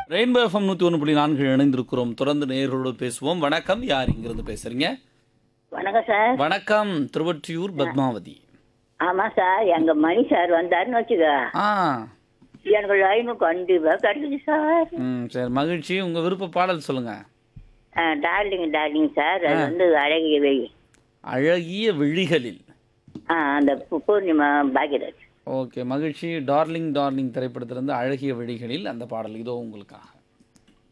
rainbow FM நூற்றி ஒன்று புள்ளி நான்கு இணைந்திருக்கிறோம் தொடர்ந்து நேயர்களோடு பேசுவோம் வணக்கம் யார் இங்கிருந்து பேசுறீங்க வணக்கம் சார் வணக்கம் திருவொற்றியூர் பத்மாவதி ஆமா சார் எங்க மணி சார் வந்தாருன்னு வச்சுக்க ஆ எனக்கு லைனு கண்டிப்பா கிடைக்குது சார் ம் சரி மகிழ்ச்சி உங்கள் விருப்ப பாடல் சொல்லுங்க ஆ, டார்லிங் டார்லிங் சார் அது வந்து அழகிய வெள்ளி அழகிய விழிகளில் ஆ அந்த பூ- பூர்ணிமா பாக்யராஜ் ஓகே மகிழ்ச்சி டார்லிங் டார்லிங் திரைப்படத்திலிருந்து அழகிய விழிகளில் அந்த பாடல் இதோ உங்களுக்காக